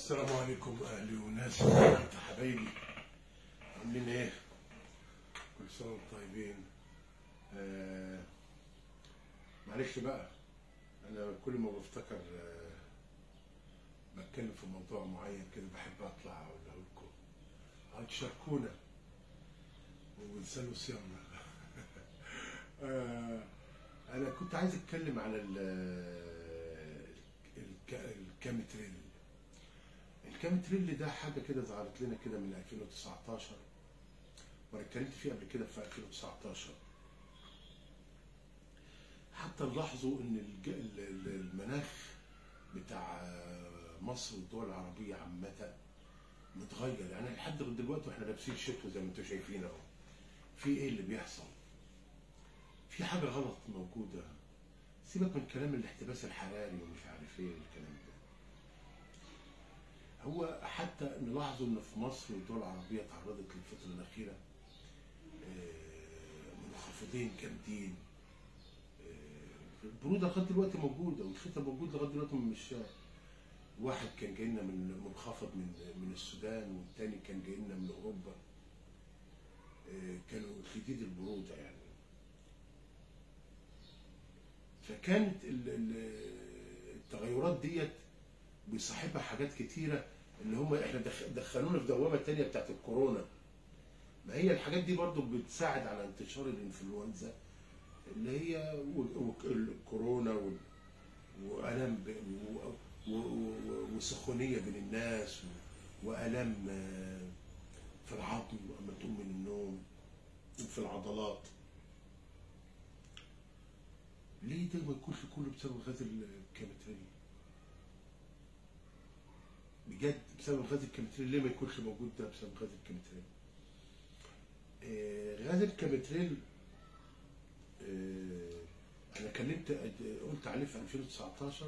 السلام عليكم اهلي وناس حبايبي عاملين ايه كل سنه وانتم طيبين آه معلش بقى انا كل ما بفتكر آه بتكلم في موضوع معين كده بحب اطلع اقول لكم هتشاركونا وانسانوا صيامنا آه انا كنت عايز اتكلم على ال- الك- الكامتريل الكامتريل ده حاجه كده ظهرت لنا كده من 2019 وانا اتكلمت فيه قبل كده في 2019 حتى نلاحظوا ان الج- ال- ال- المناخ بتاع مصر والدول العربيه عامه متغير يعني لحد دلوقتي واحنا لابسين شتوي زي ما انتم شايفين اهو في ايه اللي بيحصل في حاجه غلط موجوده سيبك من كلام الاحتباس الحراري ومش عارف ايه والكلام ده هو حتى نلاحظوا ان في مصر والدول العربيه تعرضت للفتره الاخيره آه، منخفضين جامدين آه، البروده لغايه دلوقتي موجوده والشتاء موجود لغايه دلوقتي مش واحد كان جاي لنا من منخفض من من السودان والتاني كان جاي لنا من اوروبا آه، كانوا شديد البروده يعني فكانت ال- ال- التغيرات ديت بيصاحبها حاجات كتيره اللي هم احنا دخ- دخلونا في دوامه تانية بتاعت الكورونا ما هي الحاجات دي برضو بتساعد على انتشار الانفلونزا اللي هي و- و- الكورونا وال- والام ب- و- و- و- وسخونيه بين الناس و- والام آه، في العظم لما تقوم من النوم وفي العضلات ليه ده ما يكونش كله بسبب غاز الكيمتريل بجد بسبب غاز الكيمتريل ليه ما يكونش موجود ده بسبب غاز الكيمتريل آه غاز الكيمتريل آه انا كلمت قلت عليه في 2019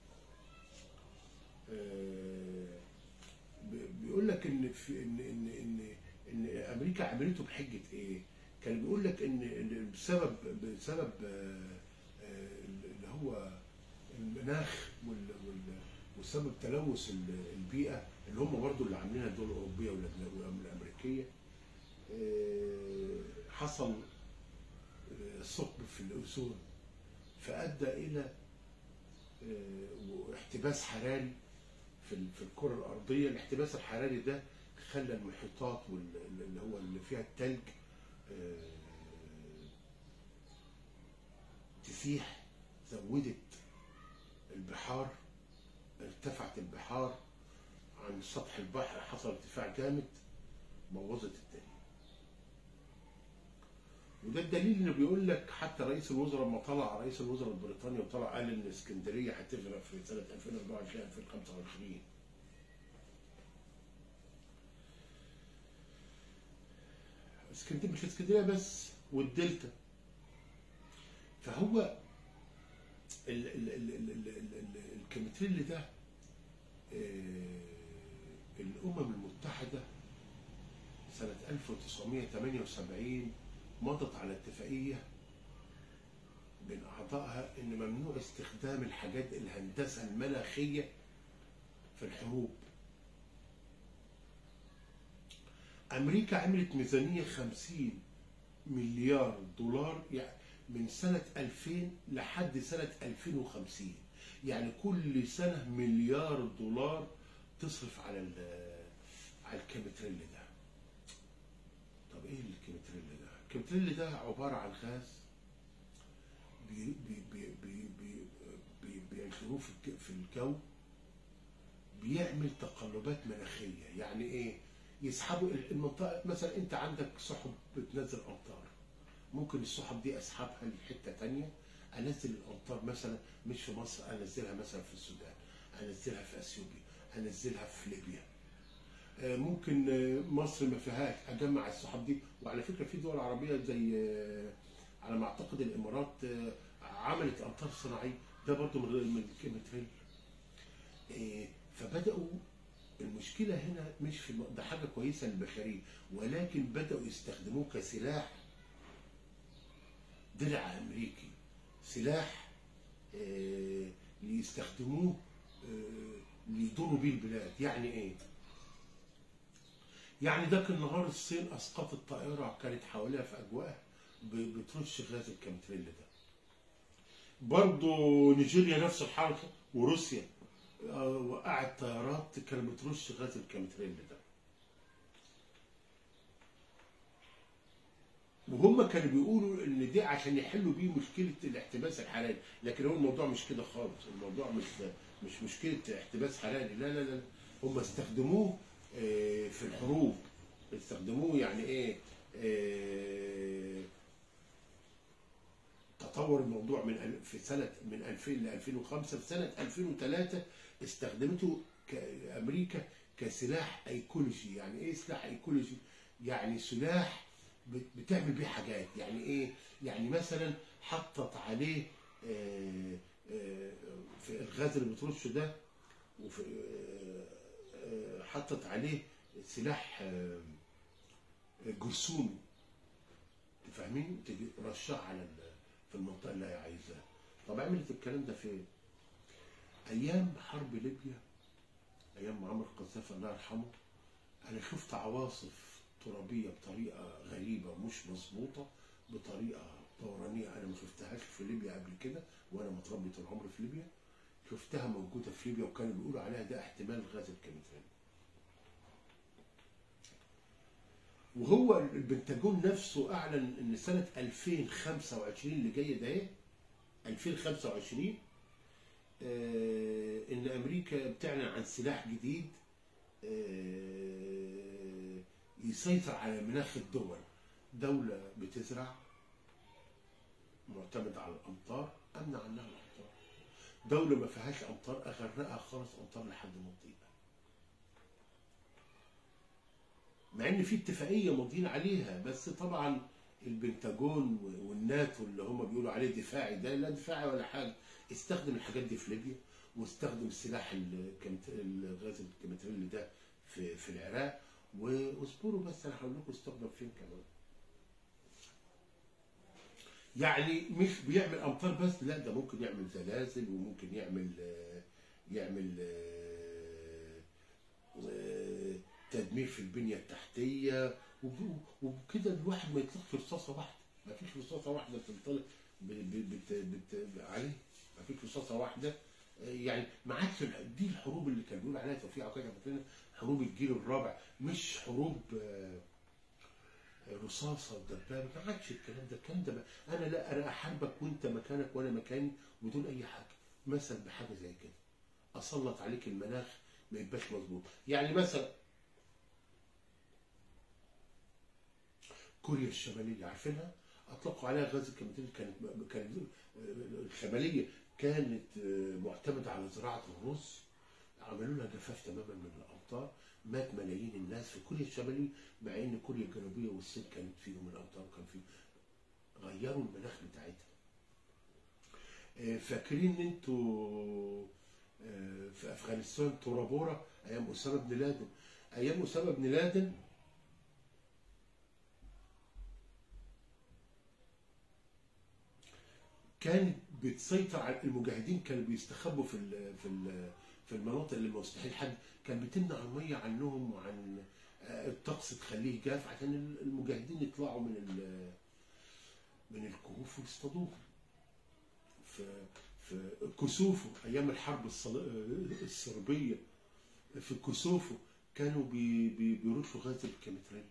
آه ب- بيقول لك ان في ان ان ان ان امريكا عملته بحجه ايه؟ كان بيقول لك ان إن بسبب بسبب آه، آه، اللي هو المناخ وال وال وسبب تلوث ال- البيئه اللي هم برضو اللي عاملينها الدول الاوروبيه والأجن- والامريكيه آه، حصل آه، ثقب في الاوزون فادى الى آه، احتباس حراري في ال- في الكره الارضيه الاحتباس الحراري ده خلى المحيطات وال- اللي هو اللي فيها التلج آه، تسيح زودت البحار ارتفعت البحار عن سطح البحر حصل ارتفاع جامد بوظت الدنيا وده الدليل انه بيقول لك حتى رئيس الوزراء لما طلع رئيس الوزراء البريطاني وطلع قال ان اسكندريه هتغرق في سنه 2024 2025 اسكندريه مش اسكندريه بس والدلتا فهو ال ال ال ال ال ال ال الكيمتريل ده آه، الامم المتحده سنه 1978 مضت على اتفاقيه بين اعضائها ان ممنوع استخدام الحاجات الهندسه المناخيه في الحروب امريكا عملت ميزانيه 50 مليار دولار يعني من سنه 2000 لحد سنه 2050 يعني كل سنه مليار دولار تصرف على ال- على الكيمتريل ده طب ايه الكيمتريل ده الكيمتريل ده عباره عن غاز بي بي بي بي بي بي بينشروه في الك- في الجو بيعمل تقلبات مناخيه يعني ايه يسحبوا ال- المنطقه مثلا انت عندك سحب بتنزل امطار ممكن السحب دي اسحبها لحته تانية انزل الامطار مثلا مش في مصر انزلها مثلا في السودان انزلها في اثيوبيا انزلها في ليبيا آه، ممكن آه، مصر ما فيهاش اجمع السحب دي وعلى فكره في دول عربيه زي آه، على ما اعتقد الامارات آه، عملت امطار صناعيه ده برضو من من الكيمتريل آه، فبداوا المشكله هنا مش في الم- ده حاجه كويسه للبشريه ولكن بداوا يستخدموه كسلاح درع امريكي سلاح آه، يستخدموه آه، يدوروا بيه البلاد يعني ايه يعني ذاك النهار الصين اسقطت طائره كانت حواليها في اجواءها ب- بترش غاز الكامتريل ده برضه نيجيريا نفس الحركه وروسيا آه، وقعت طيارات كانت بترش غاز الكامتريل ده وهم كانوا بيقولوا ان دي عشان يحلوا بيه مشكله الاحتباس الحراري لكن هو الموضوع مش كده خالص الموضوع مش مش مشكله احتباس حراري لا لا لا هم استخدموه آه، في الحروب استخدموه يعني ايه آه، تطور الموضوع من ال- في سنه من 2000 ل 2005 في سنه 2003 استخدمته ك- امريكا كسلاح ايكولوجي يعني ايه سلاح ايكولوجي يعني سلاح بت- بتعمل بيه حاجات يعني ايه يعني مثلا حطت عليه آه، آه، في الغاز اللي بترشه ده وفي آه، آه، حطت عليه سلاح آه، جرثومي فاهمين تجي رشها على ال- في المنطقه اللي هي عايزاها طب عملت الكلام ده فين ايام حرب ليبيا ايام معمر القذافي الله يرحمه انا شفت عواصف ترابيه بطريقه غريبه ومش مظبوطه بطريقه دورانيه انا ما شفتهاش في ليبيا قبل كده وانا متربي طول عمري في ليبيا شفتها موجوده في ليبيا وكانوا بيقولوا عليها ده احتمال غاز الكاميترين وهو البنتاجون نفسه اعلن ان سنه 2025 اللي جايه ده ايه 2025 آه، ان امريكا بتعلن عن سلاح جديد آه، يسيطر على مناخ الدول دولة بتزرع معتمدة على الأمطار أمنع عنها الأمطار دولة ما فيهاش أمطار أغرقها خالص أمطار لحد ما تضيق مع ان في اتفاقيه ماضيين عليها بس طبعا البنتاجون والناتو اللي هم بيقولوا عليه دفاعي ده لا دفاعي ولا حاجه استخدم الحاجات دي في ليبيا واستخدم السلاح الكمت- الغاز الكيميائي ده في في العراق واصبروا بس انا هقول لكم استخدم فين كمان يعني مش بيعمل امطار بس لا ده ممكن يعمل زلازل وممكن يعمل آه، يعمل آه، آه، تدمير في البنيه التحتيه وب- وبكده الواحد ما يطلقش رصاصه واحده ما فيش رصاصه واحده تنطلق ب- ب- بت بت عليه ما فيش رصاصه واحده آه، يعني ما عادش ال- دي الحروب اللي كان بيقول عليها توفيق عكاشه فاكرينها حروب الجيل الرابع مش حروب آه، رصاصه ودبابه ما عادش الكلام ده الكلام ده بقى- انا لا انا احاربك وانت مكانك وانا مكاني بدون اي حاجه مثل بحاجه زي كده اسلط عليك المناخ ما يبقاش مظبوط يعني مثلا كوريا الشماليه عارفينها اطلقوا عليها غاز الكيميائي كانت كانت الشماليه كانت معتمده على زراعه الرز عملوا لها جفاف تماما من الامطار مات ملايين الناس في كوريا الشماليه مع ان كوريا الجنوبيه والصين كانت فيهم الامطار كان فيهم غيروا المناخ بتاعتها آه، فاكرين انتوا آه، في افغانستان تورابورا ايام اسامه بن لادن ايام اسامه بن لادن كانت بتسيطر على المجاهدين كانوا بيستخبوا في ال في ال في المناطق اللي مستحيل حد كان بتمنع الميه عنهم وعن آه، الطقس تخليه جاف عشان المجاهدين يطلعوا من ال- من الكهوف ويصطادوهم في في كوسوفو ايام الحرب الصل- الصربيه في كوسوفو كانوا بي بي بيرشوا غاز الكيميائي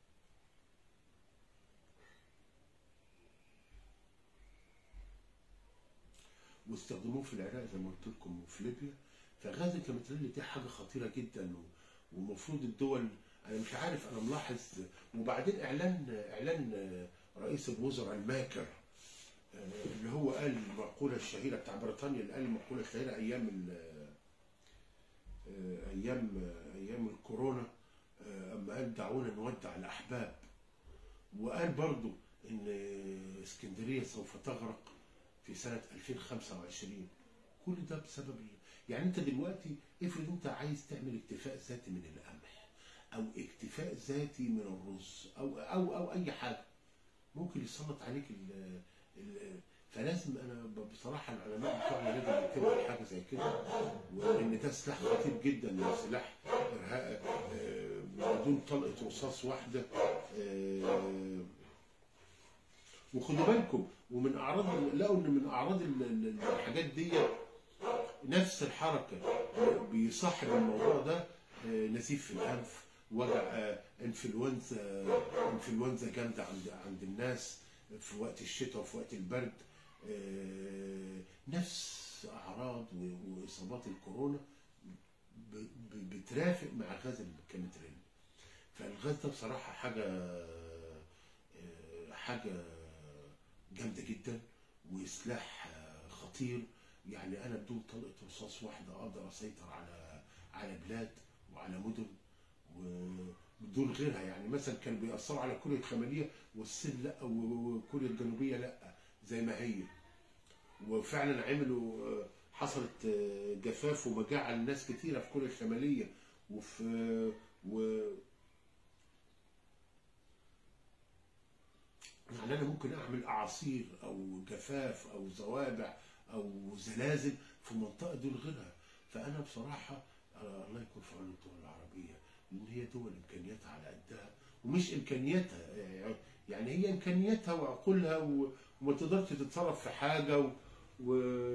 واستخدموه في العراق زي ما قلت لكم وفي ليبيا فغاز الكيميائي دي حاجه خطيره جدا و- ومفروض الدول انا مش عارف انا ملاحظ وبعدين اعلان اعلان رئيس الوزراء الماكر آه، اللي هو قال المقوله الشهيره بتاع بريطانيا اللي قال المقوله الشهيره ايام ال- آه، ايام ايام الكورونا آه، اما قال دعونا نودع الاحباب وقال برضو ان اسكندريه سوف تغرق في سنه 2025 كل ده بسبب ال- يعني انت دلوقتي افرض انت عايز تعمل اكتفاء ذاتي من القمح او اكتفاء ذاتي من الرز او او او اي حاجه ممكن يسلط عليك ال ال فلازم انا ب- بصراحه العلماء بتوعنا لازم ينتبهوا لحاجه زي كده وان ده سلاح خطير جدا سلاح إرهاق، آه، بدون طلقه رصاص واحده آه، وخدوا بالكم ومن اعراض لقوا ان من اعراض ال- ال- الحاجات دي نفس الحركه بيصاحب الموضوع ده آه، نزيف في الانف وجع آه، انفلونزا انفلونزا جامده عند عند الناس في وقت الشتاء وفي وقت البرد آه، نفس اعراض و- واصابات الكورونا ب- ب- بترافق مع غاز الكامترين فالغاز ده بصراحه حاجه آه، حاجه جامده جدا وسلاح آه، خطير يعني انا بدون طلقه رصاص واحده اقدر اسيطر على على بلاد وعلى مدن وبدون غيرها يعني مثلا كان بيأثروا على كوريا الشماليه والصين لا وكوريا الجنوبيه لا زي ما هي وفعلا عملوا آه، حصلت آه، جفاف ومجاعه لناس كتيره في كوريا الشماليه وفي و يعني انا ممكن اعمل اعاصير او جفاف او زوابع او زلازل في منطقه دون غيرها فانا بصراحه آه، الله يكون في عون الدول العربيه لان هي دول امكانياتها على قدها ومش امكانياتها يعني- يعني هي امكانياتها وعقولها و- وما تقدرش تتصرف في حاجه و, و...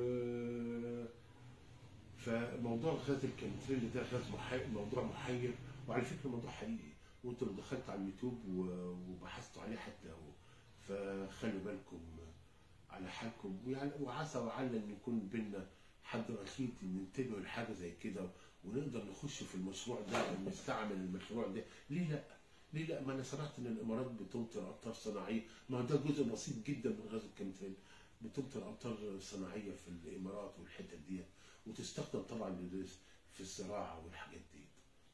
فموضوع غاز الكنتريل ده غاز محي... موضوع محير وعلى فكره موضوع حقيقي وانتوا لو دخلت على اليوتيوب و- وبحثتوا عليه حتى هو فخلوا بالكم على حالكم ويعني وعسى وعل ان يكون بينا حد رشيد ننتبه لحاجه زي كده ونقدر نخش في المشروع ده ونستعمل المشروع ده ليه لا؟ ليه لا؟ ما انا سمعت ان الامارات بتمطر امطار صناعيه ما هو ده جزء بسيط جدا من غاز الكامترين بتمطر امطار صناعيه في الامارات والحتت ديت وتستخدم طبعا للرز- في الزراعه والحاجات ديت.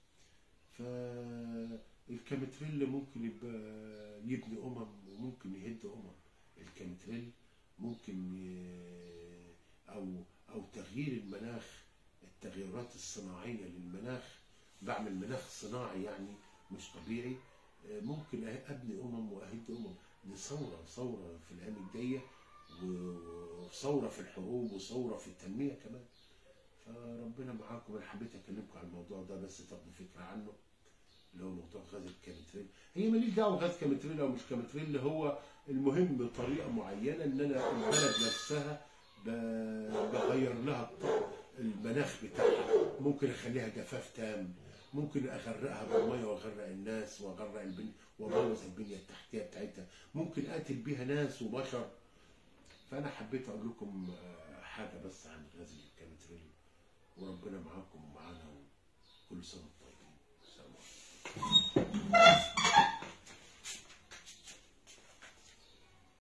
فالكامتريل ممكن يبقى يبني امم وممكن يهد امم الكامتريل ممكن ي- او او تغيير المناخ التغيرات الصناعيه للمناخ بعمل مناخ صناعي يعني مش طبيعي آه، ممكن أه- ابني امم واهد امم دي ثوره ثوره في الايام الجايه و- وثوره في الحروب وثوره في التنميه كمان فربنا معاكم انا حبيت اكلمكم عن الموضوع ده بس تاخدوا فكره عنه اللي هو موضوع غاز الكامتريل هي ماليش دعوه غاز كامتريل او مش كامتريل هو المهم بطريقه معينه ان انا البلد نفسها ب- بغير لها الط- المناخ بتاعها ممكن اخليها جفاف تام ممكن اغرقها بالميه واغرق الناس واغرق البنية وابوظ البنيه التحتيه بتاعتها ممكن اقتل بيها ناس وبشر فانا حبيت اقول لكم آه، حاجه بس عن غاز الكامتريل وربنا معاكم ومعانا